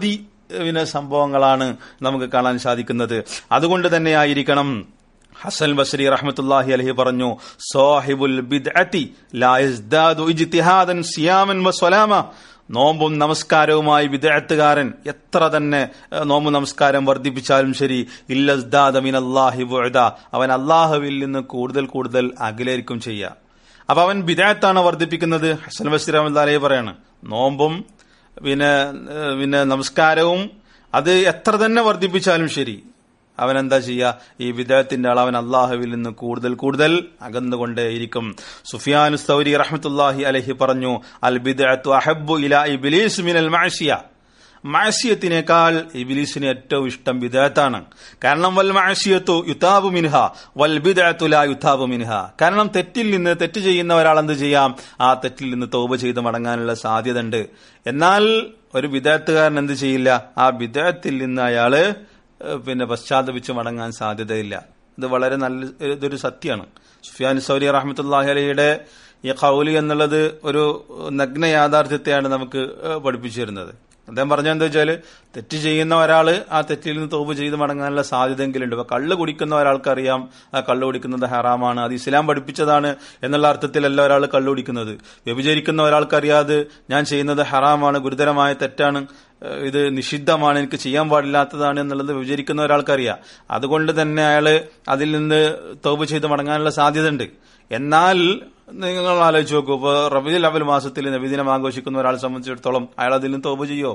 പിന്നെ സംഭവങ്ങളാണ് നമുക്ക് കാണാൻ സാധിക്കുന്നത് അതുകൊണ്ട് തന്നെ ആയിരിക്കണം ഹസൻ ബസ്രി റഹ്മത്തുല്ലാഹി അലഹി പറഞ്ഞു സോഹിബുൽ ബിദ്അതി ലാ യസ്ദാദു ഇജ്തിഹാദൻ സിയാമൻ വസ്വലാമ നോമ്പും നമസ്കാരവുമായി വിദഗ്ധകാരൻ എത്ര തന്നെ ഏഹ്, നോമ്പ് നമസ്കാരം വർദ്ധിപ്പിച്ചാലും ശരി ഇല്ലസ്ദാദമിനല്ലാഹി ബുഅദ അവൻ അള്ളാഹുവിൽ നിന്ന് കൂടുതൽ കൂടുതൽ അകലേരിക്കും ചെയ്യുക അപ്പൊ അവൻ ബിദാത്താണ് വർദ്ധിപ്പിക്കുന്നത് ഹസൻ ബസ്രി റഹ്മത്തുല്ലാഹി പറയാണ് നോമ്പും പിന്നെ ഏഹ്, പിന്നെ നമസ്കാരവും അത് എത്ര തന്നെ വർദ്ധിപ്പിച്ചാലും ശരി അവൻ എന്താ ചെയ്യുക ഈ വിദേഹത്തിന്റെ ആൾ അവൻ അള്ളാഹുവിൽ നിന്ന് കൂടുതൽ കൂടുതൽ അകന്നുകൊണ്ടേയിരിക്കും സുഫിയാൻ സൗരി റഹ്മത്തുല്ലാഹി അലഹി പറഞ്ഞു അൽ ബിദഅത്തു അഹബ്ബു ഇലാ ഇബ്ലീസ് മിനൽ മഅസിയ മാസിയത്തിനേക്കാൾ ഇബിലീസിന് ഏറ്റവും ഇഷ്ടം ബിദഅത്താണ് കാരണം വൽ മാസിയത്തു യുതാബു മിൻഹ വൽ ബിദഅത്തു ലാ യുതാബു മിൻഹ കാരണം തെറ്റിൽ നിന്ന് തെറ്റ് ചെയ്യുന്ന ഒരാൾ എന്ത് ചെയ്യാം ആ തെറ്റിൽ നിന്ന് തോപ ചെയ്ത് മടങ്ങാനുള്ള സാധ്യത ഉണ്ട് എന്നാൽ ഒരു വിദഗ്ധകാരൻ എന്ത് ചെയ്യില്ല ആ വിദഗ്ധത്തിൽ നിന്ന് അയാള് ഏഹ് പിന്നെ പശ്ചാത്തപിച്ച് മടങ്ങാൻ സാധ്യതയില്ല ഇത് വളരെ നല്ല ഇതൊരു സത്യമാണ് സുഫിയാൻ സൗരി റഹ്മത്തുല്ലാഹി അലയുടെ ഈ കൗലി എന്നുള്ളത് ഒരു നഗ്ന യാഥാർത്ഥ്യത്തെയാണ് നമുക്ക് ഏഹ് പഠിപ്പിച്ചു തരുന്നത് അദ്ദേഹം പറഞ്ഞ എന്താ വെച്ചാല് തെറ്റ് ചെയ്യുന്ന ഒരാള് ആ തെറ്റിൽ നിന്ന് തോപ് ചെയ്ത് മടങ്ങാനുള്ള സാധ്യതയെങ്കിലും ഉണ്ട് ഇപ്പൊ കള്ള് കുടിക്കുന്ന ഒരാൾക്ക് അറിയാം ആ കള്ള് കുടിക്കുന്നത് ഹറാമാണ് അത് ഇസ്ലാം പഠിപ്പിച്ചതാണ് എന്നുള്ള അർത്ഥത്തിലല്ല ഒരാൾ കള്ള് കുടിക്കുന്നത് വ്യഭിചരിക്കുന്ന ഒരാൾക്കറിയാതെ ഞാൻ ചെയ്യുന്നത് ഹറാമാണ് ഗുരുതരമായ തെറ്റാണ് ഏഹ് ഇത് നിഷിദ്ധമാണ് എനിക്ക് ചെയ്യാൻ പാടില്ലാത്തതാണ് എന്നുള്ളത് വിചരിക്കുന്ന ഒരാൾക്കറിയാം അതുകൊണ്ട് തന്നെ അയാള് അതിൽ നിന്ന് തോപ് ചെയ്ത് മടങ്ങാനുള്ള സാധ്യത ഉണ്ട് എന്നാൽ നിങ്ങൾ ആലോചിച്ച് നോക്കൂ ഇപ്പൊ റബീൽ അവൽ മാസത്തിൽ നബിദിനം ആഘോഷിക്കുന്ന ഒരാളെ സംബന്ധിച്ചിടത്തോളം അയാൾ അതിൽ നിന്ന് തോപ് ചെയ്യോ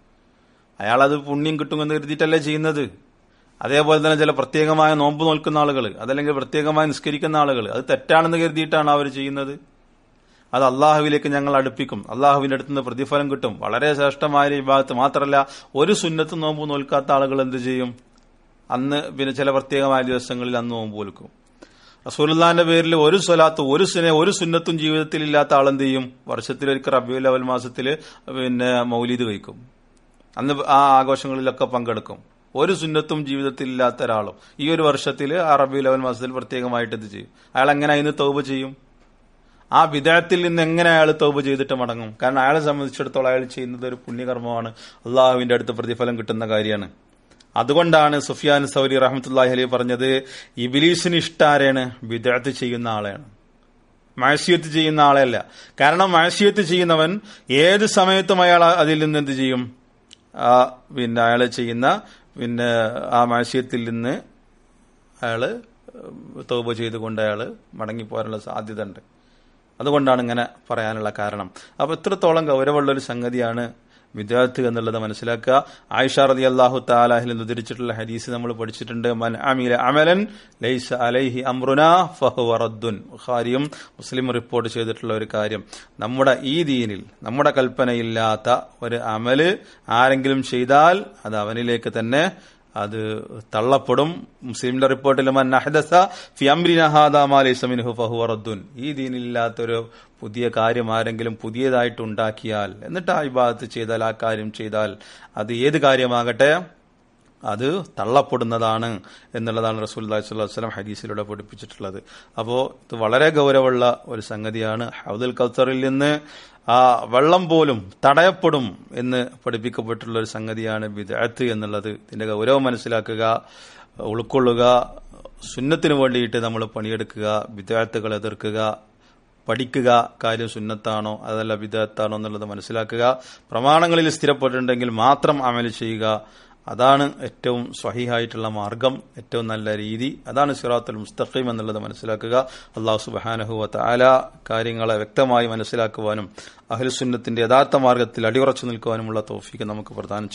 അയാൾ അത് പുണ്യം കിട്ടുമെന്ന് കരുതിയിട്ടല്ലേ ചെയ്യുന്നത് അതേപോലെ തന്നെ ചില പ്രത്യേകമായ നോമ്പ് നോൽക്കുന്ന ആളുകൾ അതല്ലെങ്കിൽ പ്രത്യേകമായി നിസ്കരിക്കുന്ന ആളുകൾ അത് തെറ്റാണെന്ന് കരുതിയിട്ടാണ് അവർ ചെയ്യുന്നത് അത് അള്ളാഹുവിലേക്ക് ഞങ്ങൾ അടുപ്പിക്കും അള്ളാഹുവിന്റെ അടുത്ത് നിന്ന് പ്രതിഫലം കിട്ടും വളരെ ശ്രേഷ്ഠമായ ഒരു വിഭാഗത്ത് മാത്രമല്ല ഒരു സുന്നത്ത് നോമ്പ് നോൽക്കാത്ത ആളുകൾ എന്ത് ചെയ്യും അന്ന് പിന്നെ ചില പ്രത്യേകമായ ദിവസങ്ങളിൽ അന്ന് നോമ്പ് നോൽക്കും റസൂലുള്ളാന്റെ പേരിൽ ഒരു സ്വലാത്ത് ഒരു സുന ഒരു സുന്നത്തും ജീവിതത്തിൽ ഇല്ലാത്ത ആളെന്ത് ചെയ്യും വർഷത്തിലൊരിക്കൽ റബിയുൽ അവൽ മാസത്തിൽ പിന്നെ മൗലീദ് കഴിക്കും അന്ന് ആ ആഘോഷങ്ങളിലൊക്കെ പങ്കെടുക്കും ഒരു സുന്നത്തും ജീവിതത്തിൽ ഇല്ലാത്ത ഒരാളും ഈ ഒരു വർഷത്തിൽ ആ റബിയുൽ അവൽ മാസത്തിൽ പ്രത്യേകമായിട്ട് ഇത് ചെയ്യും അയാൾ എങ്ങനെ അതിന് തൗബ ചെയ്യും ആ വിദേഹത്തിൽ നിന്ന് എങ്ങനെ അയാൾ തൗബ ചെയ്തിട്ട് മടങ്ങും കാരണം അയാളെ സംബന്ധിച്ചിടത്തോളം അയാൾ ചെയ്യുന്നത് ഒരു പുണ്യകർമ്മമാണ് അള്ളാഹുവിന്റെ അടുത്ത് പ്രതിഫലം കിട്ടുന്ന കാര്യമാണ് അതുകൊണ്ടാണ് സുഫിയാൻ സൗരി റഹ്മത്തുല്ലാഹി അലി പറഞ്ഞത് ഇബിലീസിന് ഇഷ്ടാരാണ് വിദേഹത്ത് ചെയ്യുന്ന ആളെയാണ് മഴസിയത്ത് ചെയ്യുന്ന ആളെയല്ല കാരണം മഴസിയത്ത് ചെയ്യുന്നവൻ ഏത് സമയത്തും അയാൾ അതിൽ നിന്ന് എന്ത് ചെയ്യും ആ പിന്നെ അയാൾ ചെയ്യുന്ന പിന്നെ ആ മഴസിയത്തിൽ നിന്ന് അയാള് തോപ ചെയ്തുകൊണ്ട് അയാള് മടങ്ങിപ്പോരാനുള്ള സാധ്യത ഉണ്ട് അതുകൊണ്ടാണ് ഇങ്ങനെ പറയാനുള്ള കാരണം അപ്പൊ ഇത്രത്തോളം ഗൗരവമുള്ള ഒരു സംഗതിയാണ് വിദ്യാർത്ഥി എന്നുള്ളത് മനസ്സിലാക്കുക ആയിഷ റതി അള്ളാഹു താലാഹിൽ ഉദ്ധരിച്ചിട്ടുള്ള ഹദീസ് നമ്മൾ പഠിച്ചിട്ടുണ്ട് മൻ അമീല അമലൻ ലൈസ അലൈഹി അമ്രുന ഫഹുവറദ്ദുൻ ബുഖാരിയും മുസ്ലിം റിപ്പോർട്ട് ചെയ്തിട്ടുള്ള ഒരു കാര്യം നമ്മുടെ ഈ ദീനിൽ നമ്മുടെ കൽപ്പനയില്ലാത്ത ഒരു അമല് ആരെങ്കിലും ചെയ്താൽ അത് അവനിലേക്ക് തന്നെ അത് തള്ളപ്പെടും മുസ്ലിമിന്റെ റിപ്പോർട്ടിൽ മൻ അഹദസ ഫി അംരിന ഹാദാ മാ ലൈസ മിൻഹു ഫഹുവ റദ്ദുൻ ഈ ദീനിലില്ലാത്തൊരു പുതിയ കാര്യം ആരെങ്കിലും പുതിയതായിട്ട് ഉണ്ടാക്കിയാൽ എന്നിട്ട് ആ വിഭാഗത്ത് ചെയ്താൽ ആ കാര്യം ചെയ്താൽ അത് ഏത് കാര്യമാകട്ടെ അത് തള്ളപ്പെടുന്നതാണ് എന്നുള്ളതാണ് റസൂൽ വസ്ലം ഹദീസിലൂടെ പഠിപ്പിച്ചിട്ടുള്ളത് അപ്പോൾ ഇത് വളരെ ഗൗരവമുള്ള ഒരു സംഗതിയാണ് ഹൗദുൽ കൗത്തറിൽ നിന്ന് ആ വെള്ളം പോലും തടയപ്പെടും എന്ന് പഠിപ്പിക്കപ്പെട്ടുള്ള ഒരു സംഗതിയാണ് വിദഗ്ധ് എന്നുള്ളത് ഇതിന്റെ ഗൗരവം മനസ്സിലാക്കുക ഉൾക്കൊള്ളുക സുന്നത്തിന് വേണ്ടിയിട്ട് നമ്മൾ പണിയെടുക്കുക വിദ്യാർത്ഥികളെ എതിർക്കുക പഠിക്കുക കാര്യം സുന്നത്താണോ അതല്ല വിദഗ്ധാണോ എന്നുള്ളത് മനസ്സിലാക്കുക പ്രമാണങ്ങളിൽ സ്ഥിരപ്പെട്ടിട്ടുണ്ടെങ്കിൽ മാത്രം അമൽ ചെയ്യുക അതാണ് ഏറ്റവും സ്വഹിഹായിട്ടുള്ള മാർഗം ഏറ്റവും നല്ല രീതി അതാണ് സിറാത്തുൽ മുസ്തഖീം എന്നുള്ളത് മനസ്സിലാക്കുക അള്ളാഹു സുബാനഹുവത്ത് ആല കാര്യങ്ങളെ വ്യക്തമായി മനസ്സിലാക്കുവാനും അഹ്ലുസുന്നത്തിന്റെ യഥാർത്ഥ മാർഗത്തിൽ അടിയുറച്ചു നിൽക്കുവാനുമുള്ള തോഫിക്ക് നമുക്ക് പ്രദാനം